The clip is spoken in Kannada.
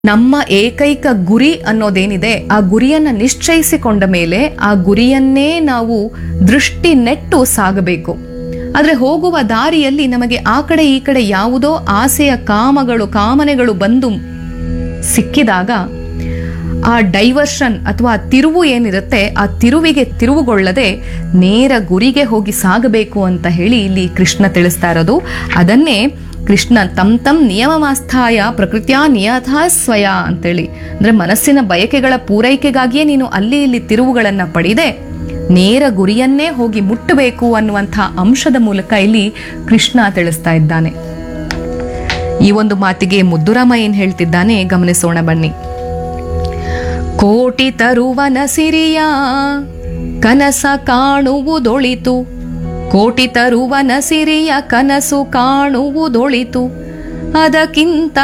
ನಮ್ಮ ಏಕೈಕ ಗುರಿ ಅನ್ನೋದೇನಿದೆ ಆ ಗುರಿಯನ್ನ ನಿಶ್ಚಯಿಸಿಕೊಂಡ ಮೇಲೆ ಆ ಗುರಿಯನ್ನೇ ನಾವು ದೃಷ್ಟಿ ನೆಟ್ಟು ಸಾಗಬೇಕು ಆದ್ರೆ ಹೋಗುವ ದಾರಿಯಲ್ಲಿ ನಮಗೆ ಆ ಕಡೆ ಈ ಕಡೆ ಯಾವುದೋ ಆಸೆಯ ಕಾಮಗಳು ಕಾಮನೆಗಳು ಬಂದು ಸಿಕ್ಕಿದಾಗ ಆ ಡೈವರ್ಷನ್ ಅಥವಾ ತಿರುವು ಏನಿರುತ್ತೆ ಆ ತಿರುವಿಗೆ ತಿರುವುಗೊಳ್ಳದೆ ನೇರ ಗುರಿಗೆ ಹೋಗಿ ಸಾಗಬೇಕು ಅಂತ ಹೇಳಿ ಇಲ್ಲಿ ಕೃಷ್ಣ ತಿಳಿಸ್ತಾ ಇರೋದು ಅದನ್ನೇ ಕೃಷ್ಣ ತಮ್ ತಮ್ ನಿಯಮಮಾಸ್ಥಾಯ ಪ್ರಕೃತಿಯ ನಿಯಥ ಸ್ವಯ ಅಂತೇಳಿ ಅಂದ್ರೆ ಮನಸ್ಸಿನ ಬಯಕೆಗಳ ಪೂರೈಕೆಗಾಗಿಯೇ ನೀನು ಅಲ್ಲಿ ಇಲ್ಲಿ ತಿರುವುಗಳನ್ನ ಪಡೆದೆ ನೇರ ಗುರಿಯನ್ನೇ ಹೋಗಿ ಮುಟ್ಟಬೇಕು ಅನ್ನುವಂಥ ಅಂಶದ ಮೂಲಕ ಇಲ್ಲಿ ಕೃಷ್ಣ ತಿಳಿಸ್ತಾ ಇದ್ದಾನೆ ಈ ಒಂದು ಮಾತಿಗೆ ಮುದ್ದುರಾಮ ಏನ್ ಹೇಳ್ತಿದ್ದಾನೆ ಗಮನಿಸೋಣ ಬನ್ನಿ ಕೋಟಿ ತರುವನ ಸಿರಿಯ ಕನಸ ಕಾಣುವುದೊಳಿತು ಕೋಟಿ ತರುವನ ಸಿರಿಯ ಕನಸು ಕಾಣುವುದೊಳಿತು ಅದಕ್ಕಿಂತ